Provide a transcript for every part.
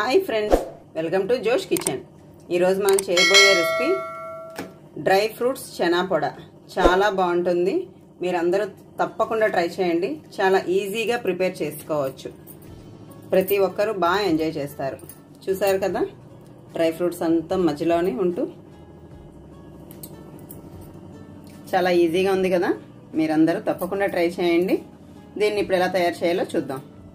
hi friends welcome to Josh kitchen ఈరోజు మనం చేయబోయే రెసిపీ డ్రై ఫ్రూట్స్ చనా పొడ చాలా బాగుంటుంది మీరందరూ తప్పకుండా ట్రై చేయండి చాలా ఈజీగా ప్రిపేర్ చేసుకోవచ్చు ప్రతి ఒక్కరూ బాగా ఎంజాయ్ చేస్తారు చూసారు కదా డ్రై ఫ్రూట్స్ అంతా మధ్యలోనే ఉంటూ చాలా ఈజీగా ఉంది కదా మీరందరూ తప్పకుండా ట్రై చేయండి దీన్ని ఇప్పుడు ఎలా తయారు చేయాలో చూద్దాం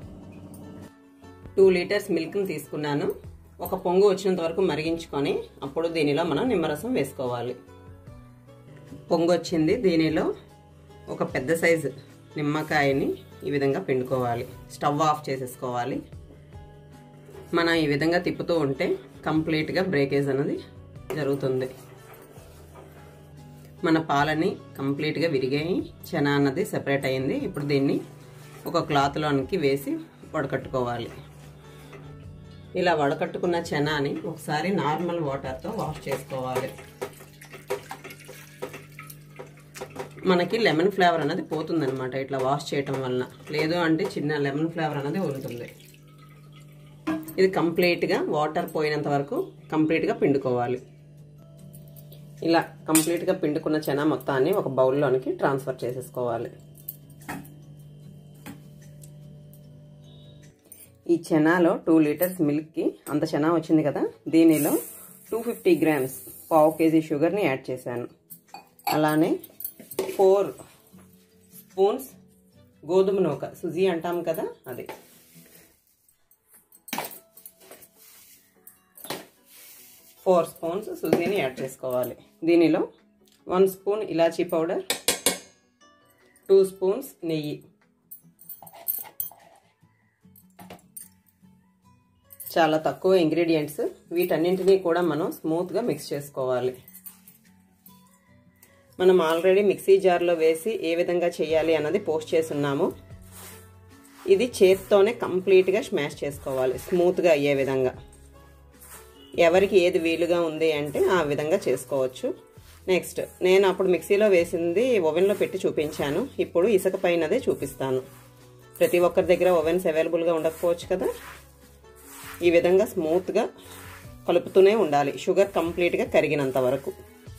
టూ లీటర్స్ మిల్క్ని తీసుకున్నాను ఒక పొంగు వచ్చినంత వరకు మరిగించుకొని అప్పుడు దీనిలో మనం నిమ్మరసం వేసుకోవాలి పొంగు వచ్చింది దీనిలో ఒక పెద్ద సైజు నిమ్మకాయని ఈ విధంగా పిండుకోవాలి స్టవ్ ఆఫ్ చేసేసుకోవాలి మనం ఈ విధంగా తిప్పుతూ ఉంటే కంప్లీట్గా బ్రేకేజ్ అనేది జరుగుతుంది మన పాలని కంప్లీట్గా విరిగాయి చెన అన్నది సెపరేట్ అయింది ఇప్పుడు దీన్ని ఒక క్లాత్లోనికి వేసి వడకట్టుకోవాలి ఇలా వడకట్టుకున్న చెనాని ఒకసారి నార్మల్ వాటర్తో వాష్ చేసుకోవాలి మనకి లెమన్ ఫ్లేవర్ అనేది పోతుందనమాట ఇట్లా వాష్ చేయటం వలన లేదు అంటే చిన్న లెమన్ ఫ్లేవర్ అనేది ఉంటుంది ఇది కంప్లీట్గా వాటర్ పోయినంత వరకు కంప్లీట్గా పిండుకోవాలి ఇలా కంప్లీట్గా పిండుకున్న చెన మొత్తాన్ని ఒక బౌల్లోనికి ట్రాన్స్ఫర్ చేసేసుకోవాలి ఈ చెనాలో టూ లీటర్స్ మిల్క్కి అంత చెనా వచ్చింది కదా దీనిలో టూ ఫిఫ్టీ గ్రామ్స్ పావు కేజీ షుగర్ని యాడ్ చేశాను అలానే ఫోర్ స్పూన్స్ గోధుమ నూక సుజీ అంటాం కదా అది ఫోర్ స్పూన్స్ సుజీని యాడ్ చేసుకోవాలి దీనిలో వన్ స్పూన్ ఇలాచీ పౌడర్ టూ స్పూన్స్ నెయ్యి చాలా తక్కువ ఇంగ్రీడియంట్స్ వీటన్నింటినీ కూడా మనం స్మూత్గా మిక్స్ చేసుకోవాలి మనం ఆల్రెడీ మిక్సీ జార్లో వేసి ఏ విధంగా చేయాలి అన్నది పోస్ట్ చేస్తున్నాము ఇది చేత్తోనే కంప్లీట్గా స్మాష్ చేసుకోవాలి స్మూత్గా అయ్యే విధంగా ఎవరికి ఏది వీలుగా ఉంది అంటే ఆ విధంగా చేసుకోవచ్చు నెక్స్ట్ నేను అప్పుడు మిక్సీలో వేసింది ఓవెన్లో పెట్టి చూపించాను ఇప్పుడు ఇసుక పైనదే చూపిస్తాను ప్రతి ఒక్కరి దగ్గర ఓవెన్స్ అవైలబుల్గా ఉండకపోవచ్చు కదా ఈ విధంగా స్మూత్గా కలుపుతూనే ఉండాలి షుగర్ కంప్లీట్గా కరిగినంత వరకు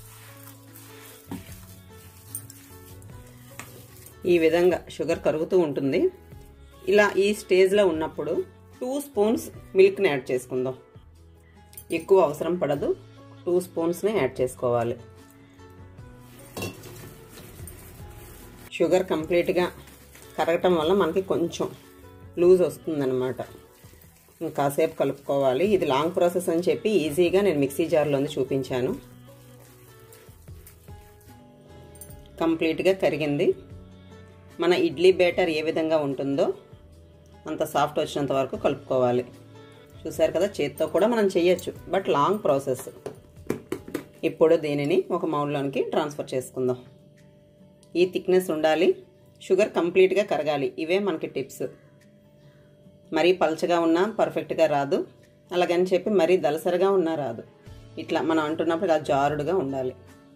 ఈ విధంగా షుగర్ కరుగుతూ ఉంటుంది ఇలా ఈ స్టేజ్లో ఉన్నప్పుడు టూ స్పూన్స్ మిల్క్ని యాడ్ చేసుకుందాం ఎక్కువ అవసరం పడదు టూ స్పూన్స్ని యాడ్ చేసుకోవాలి షుగర్ కంప్లీట్గా కరగటం వల్ల మనకి కొంచెం లూజ్ వస్తుందన్నమాట కాసేపు కలుపుకోవాలి ఇది లాంగ్ ప్రాసెస్ అని చెప్పి ఈజీగా నేను మిక్సీ జార్లోనే చూపించాను కంప్లీట్గా కరిగింది మన ఇడ్లీ బేటర్ ఏ విధంగా ఉంటుందో అంత సాఫ్ట్ వచ్చినంత వరకు కలుపుకోవాలి చూసారు కదా చేత్తో కూడా మనం చేయొచ్చు బట్ లాంగ్ ప్రాసెస్ ఇప్పుడు దీనిని ఒక మౌల్లోనికి ట్రాన్స్ఫర్ చేసుకుందాం ఈ థిక్నెస్ ఉండాలి షుగర్ కంప్లీట్గా కరగాలి ఇవే మనకి టిప్స్ మరీ పల్చగా ఉన్నా పర్ఫెక్ట్గా రాదు అలాగని చెప్పి మరీ దలసరిగా ఉన్నా రాదు ఇట్లా మనం అంటున్నప్పుడు అది జారుడుగా ఉండాలి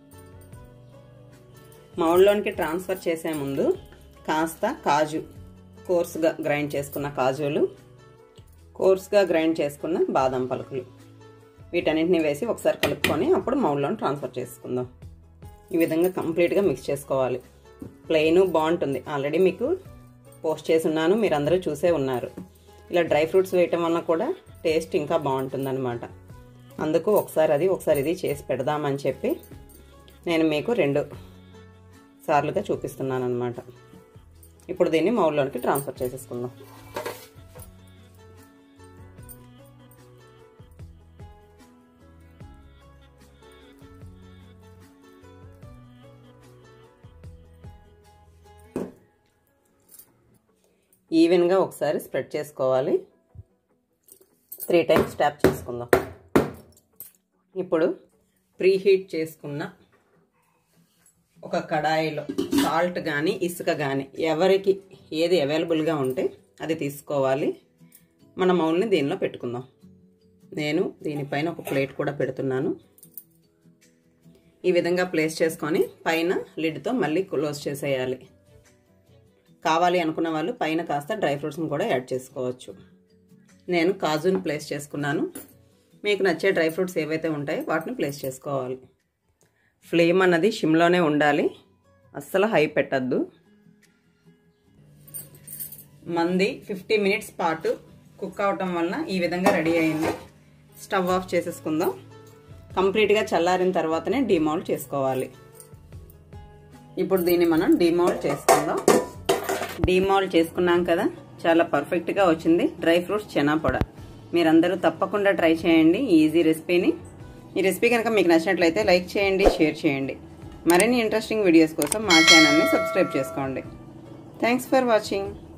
మౌల్లోనికి ట్రాన్స్ఫర్ చేసే ముందు కాస్త కాజు కోర్స్గా గ్రైండ్ చేసుకున్న కాజులు కోర్స్గా గ్రైండ్ చేసుకున్న బాదం పలుకులు వీటన్నింటినీ వేసి ఒకసారి కలుపుకొని అప్పుడు మౌల్లోని ట్రాన్స్ఫర్ చేసుకుందాం ఈ విధంగా కంప్లీట్గా మిక్స్ చేసుకోవాలి ప్లెయిన్ బాగుంటుంది ఆల్రెడీ మీకు పోస్ట్ చేసి ఉన్నాను మీరు అందరూ చూసే ఉన్నారు ఇలా డ్రై ఫ్రూట్స్ వేయటం వల్ల కూడా టేస్ట్ ఇంకా బాగుంటుందన్నమాట అందుకు ఒకసారి అది ఒకసారి ఇది చేసి పెడదామని చెప్పి నేను మీకు రెండు సార్లుగా చూపిస్తున్నాను అనమాట ఇప్పుడు దీన్ని మౌల్లోనికి ట్రాన్స్ఫర్ చేసేసుకుందాం ఈవెన్గా ఒకసారి స్ప్రెడ్ చేసుకోవాలి త్రీ టైమ్స్ ట్యాప్ చేసుకుందాం ఇప్పుడు ప్రీ హీట్ చేసుకున్న ఒక కడాయిలో సాల్ట్ కానీ ఇసుక కానీ ఎవరికి ఏది అవైలబుల్గా ఉంటే అది తీసుకోవాలి మన మౌల్ని దీనిలో పెట్టుకుందాం నేను దీనిపైన ఒక ప్లేట్ కూడా పెడుతున్నాను ఈ విధంగా ప్లేస్ చేసుకొని పైన లిడ్తో మళ్ళీ క్లోజ్ చేసేయాలి కావాలి అనుకున్న వాళ్ళు పైన కాస్త డ్రై ఫ్రూట్స్ని కూడా యాడ్ చేసుకోవచ్చు నేను కాజుని ప్లేస్ చేసుకున్నాను మీకు నచ్చే డ్రై ఫ్రూట్స్ ఏవైతే ఉంటాయో వాటిని ప్లేస్ చేసుకోవాలి ఫ్లేమ్ అన్నది షిమ్లోనే ఉండాలి అస్సలు హై పెట్టద్దు మంది ఫిఫ్టీ మినిట్స్ పాటు కుక్ అవటం వలన ఈ విధంగా రెడీ అయింది స్టవ్ ఆఫ్ చేసేసుకుందాం కంప్లీట్గా చల్లారిన తర్వాతనే డిమౌల్డ్ చేసుకోవాలి ఇప్పుడు దీన్ని మనం డిమౌల్డ్ చేసుకుందాం డిమౌల్డ్ చేసుకున్నాం కదా చాలా పర్ఫెక్ట్గా వచ్చింది డ్రై ఫ్రూట్స్ చెనాపొడ మీరందరూ తప్పకుండా ట్రై చేయండి ఈజీ రెసిపీని ఈ రెసిపీ కనుక మీకు నచ్చినట్లయితే లైక్ చేయండి షేర్ చేయండి మరిన్ని ఇంట్రెస్టింగ్ వీడియోస్ కోసం మా ఛానల్ని సబ్స్క్రైబ్ చేసుకోండి థ్యాంక్స్ ఫర్ వాచింగ్